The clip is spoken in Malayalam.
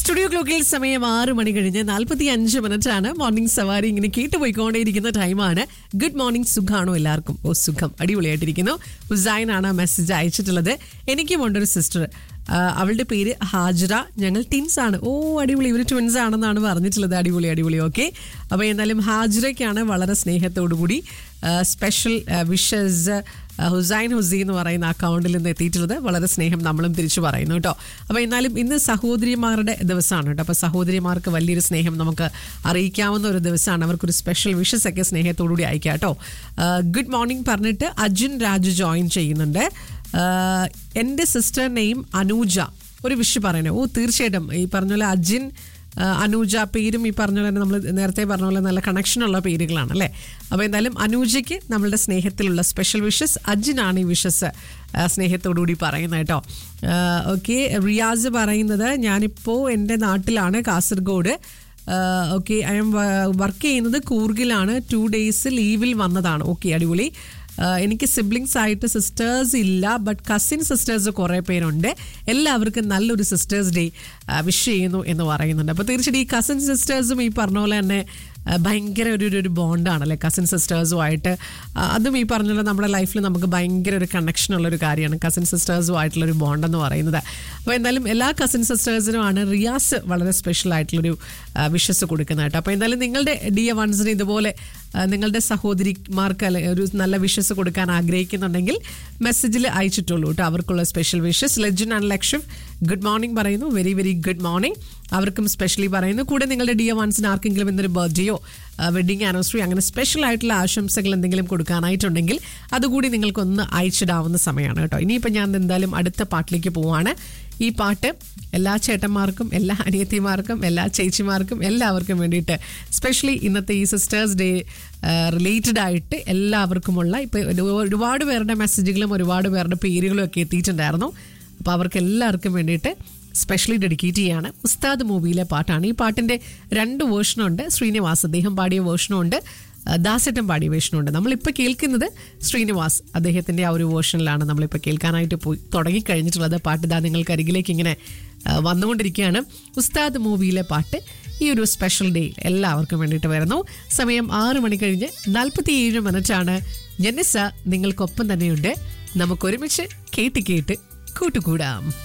സ്റ്റുഡിയോ ക്ലോക്കിൽ സമയം ആറ് മണി കഴിഞ്ഞ് നാൽപ്പത്തി അഞ്ച് മിനിറ്റ് ആണ് മോർണിംഗ് സവാരി ഇങ്ങനെ കേട്ടുപോയിക്കൊണ്ടേയിരിക്കുന്ന ടൈമാണ് ഗുഡ് മോർണിംഗ് സുഖാണോ എല്ലാവർക്കും ഓ സുഖം അടിപൊളിയായിട്ടിരിക്കുന്നു ഹുസൈൻ ആണ് മെസ്സേജ് അയച്ചിട്ടുള്ളത് എനിക്കും ഉണ്ടൊരു സിസ്റ്റർ അവളുടെ പേര് ഹാജറ ഞങ്ങൾ ടിൻസ് ആണ് ഓ അടിപൊളി ഇവർ ട്വിൻസ് ആണെന്നാണ് പറഞ്ഞിട്ടുള്ളത് അടിപൊളി അടിപൊളി ഓക്കെ അപ്പോൾ എന്തായാലും ഹാജറയ്ക്കാണ് വളരെ സ്നേഹത്തോടു കൂടി സ്പെഷ്യൽ വിഷസ് ഹുസൈൻ ഹുസൈൻ എന്ന് പറയുന്ന അക്കൗണ്ടിൽ നിന്ന് എത്തിയിട്ടുള്ളത് വളരെ സ്നേഹം നമ്മളും തിരിച്ചു പറയുന്നു കേട്ടോ അപ്പോൾ എന്നാലും ഇന്ന് സഹോദരിമാരുടെ ദിവസമാണ് കേട്ടോ അപ്പോൾ സഹോദരിമാർക്ക് വലിയൊരു സ്നേഹം നമുക്ക് അറിയിക്കാവുന്ന ഒരു ദിവസമാണ് അവർക്കൊരു സ്പെഷ്യൽ വിഷസ് ഒക്കെ സ്നേഹത്തോടുകൂടി അയക്കാം കേട്ടോ ഗുഡ് മോർണിംഗ് പറഞ്ഞിട്ട് അർജുൻ രാജു ജോയിൻ ചെയ്യുന്നുണ്ട് ആഹ് എൻ്റെ സിസ്റ്റർ നെയിം അനൂജ ഒരു വിഷ് പറയണേ ഓ തീർച്ചയായിട്ടും ഈ പറഞ്ഞ പോലെ അജിൻ ആഹ് അനൂജ പേരും ഈ പറഞ്ഞ പോലെ നമ്മൾ നേരത്തെ പറഞ്ഞ പോലെ നല്ല കണക്ഷനുള്ള പേരുകളാണ് അല്ലേ അപ്പോൾ എന്തായാലും അനൂജയ്ക്ക് നമ്മളുടെ സ്നേഹത്തിലുള്ള സ്പെഷ്യൽ വിഷസ് അജിനാണ് ഈ വിഷസ് സ്നേഹത്തോടുകൂടി പറയുന്നത് കേട്ടോ ഓക്കെ റിയാസ് പറയുന്നത് ഞാനിപ്പോൾ എൻ്റെ നാട്ടിലാണ് Kasaragod okay I am work ചെയ്യുന്നത് കൂർഗിലാണ് ടു ഡേയ്സ് ലീവിൽ വന്നതാണ് ഓക്കെ അടിപൊളി ആഹ് എനിക്ക് സിബ്ലിങ്സ് ആയിട്ട് സിസ്റ്റേഴ്സ് ഇല്ല ബട്ട് കസിൻ സിസ്റ്റേഴ്സ് കുറേ പേരുണ്ട് എല്ലാവർക്കും നല്ലൊരു സിസ്റ്റേഴ്സ് ഡേ വിഷ് ചെയ്യുന്നു എന്ന് പറയുന്നുണ്ട് അപ്പോൾ തീർച്ചയായിട്ടും ഈ കസിൻ സിസ്റ്റേഴ്സും ഈ പറഞ്ഞ പോലെ തന്നെ ആഹ് ഭയങ്കര ഒരു ഒരു- ഒരു ബോണ്ടാണല്ലേ കസിൻ സിസ്റ്റേഴ്സുമായിട്ട് അതും ഈ പറഞ്ഞ പോലെ നമ്മുടെ ലൈഫിൽ നമുക്ക് ഭയങ്കര ഒരു കണക്ഷൻ ഉള്ള ഒരു കാര്യമാണ് കസിൻ സിസ്റ്റേഴ്സുമായിട്ടുള്ള ഒരു ബോണ്ട് എന്ന് പറയുന്നത് അപ്പോൾ എന്തായാലും എല്ലാ കസിൻ സിസ്റ്റേഴ്സിനുമാണ് റിയാസ് വളരെ സ്പെഷ്യൽ ആയിട്ടുള്ളൊരു വിഷസ് കൊടുക്കുന്നത് കേട്ടോ അപ്പോൾ എന്തായാലും നിങ്ങളുടെ ഡി എ വൺസിന് ഇതുപോലെ ആ, നിങ്ങളുടെ സഹോദരിമാർക്ക് അല്ലെ ഒരു നല്ല വിഷസ് കൊടുക്കാൻ ആഗ്രഹിക്കുന്നുണ്ടെങ്കിൽ മെസ്സേജിൽ അയച്ചിട്ടുള്ളൂ കേട്ടോ അവർക്കുള്ള സ്പെഷ്യൽ വിഷസ് ലജൻ ആൻഡ് ലക്ഷ്യം ഗുഡ് മോർണിംഗ് പറയുന്നു വെരി വെരി ഗുഡ് മോർണിംഗ് അവർക്കും സ്പെഷ്യലി പറയുന്നു കൂടെ നിങ്ങളുടെ ഡി എ വൺസിന് ആർക്കെങ്കിലും ഇന്നൊരു ബർത്ത്ഡേയോ വെഡിങ് ആനിവേഴ്സറി അങ്ങനെ സ്പെഷ്യൽ ആയിട്ടുള്ള ആശംസകൾ എന്തെങ്കിലും കൊടുക്കാനായിട്ടുണ്ടെങ്കിൽ അതുകൂടി നിങ്ങൾക്കൊന്ന് അയച്ചിടാവുന്ന സമയമാണ് കേട്ടോ ഇനിയിപ്പോൾ ഞാൻ എന്തായാലും അടുത്ത പാട്ടിലേക്ക് പോവാണ് ഈ പാട്ട് എല്ലാ ചേട്ടന്മാർക്കും എല്ലാ അനിയത്തിമാർക്കും എല്ലാ ചേച്ചിമാർക്കും എല്ലാവർക്കും വേണ്ടിയിട്ട് സ്പെഷ്യലി ഇന്നത്തെ ഈ സിസ്റ്റേഴ്സ് ഡേ റിലേറ്റഡ് ആയിട്ട് എല്ലാവർക്കുമുള്ള ഇപ്പോൾ ഒരുപാട് പേരുടെ മെസ്സേജുകളും ഒരുപാട് പേരുടെ പേരുകളും ഒക്കെ എത്തിയിട്ടുണ്ടായിരുന്നു അപ്പോൾ അവർക്ക് എല്ലാവർക്കും വേണ്ടിയിട്ട് സ്പെഷ്യലി ഡെഡിക്കേറ്റ് ചെയ്യാണ് ഉസ്താദ് മൂവിയിലെ പാട്ടാണ് ഈ പാട്ടിൻ്റെ രണ്ട് വേർഷനുണ്ട് ശ്രീനിവാസ് അദ്ദേഹം പാടിയ വേർഷനും ഉണ്ട് ദാസേട്ടൻ പാടിയ വേഷനുണ്ട് നമ്മളിപ്പോൾ കേൾക്കുന്നത് ശ്രീനിവാസ് അദ്ദേഹത്തിൻ്റെ ആ ഒരു വേർഷനിലാണ് നമ്മളിപ്പോൾ കേൾക്കാനായിട്ട് പോയി തുടങ്ങിക്കഴിഞ്ഞിട്ടുള്ളത് പാട്ട് ഇതാ നിങ്ങൾക്ക് അരികിലേക്ക് ഇങ്ങനെ ആ, വന്നുകൊണ്ടിരിക്കുകയാണ് ഉസ്താദ് മൂവിയിലെ പാട്ട് ഈ ഒരു സ്പെഷ്യൽ ഡേ എല്ലാവർക്കും വേണ്ടിയിട്ട് വരുന്നു സമയം ആറ് മണി കഴിഞ്ഞ് നാൽപ്പത്തിയേഴ് മിനിറ്റാണ് ജനിസ നിങ്ങൾക്കൊപ്പം തന്നെയുണ്ട് നമുക്കൊരുമിച്ച് കേട്ട് കേട്ട് കൂട്ടുകൂടാം